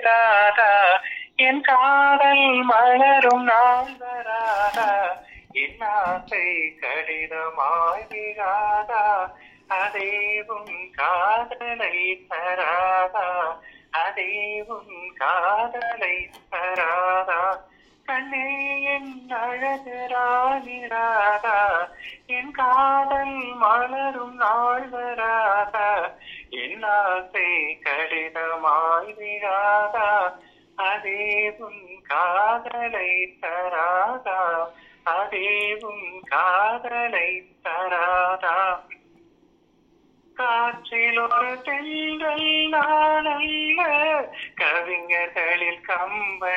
விடாதா என் காதல் மலரும் நாள் வராதா என் ஆசை கடிதமாய் விடாதா அதே உன் காதலை தராதா அதே உன் காதலை தராதா கண்ணே என் அழகு ராணிராதா என் காதல் மலரும் நாள் வராதா என் ஆசை கடிதமாய் விழாதா அதே உன் காதலை தராதா அதே உன் காதலை தராதா காற்றில் ஒரு தென்றல் நான் அல்ல கவிஞர்களில் கம்பன்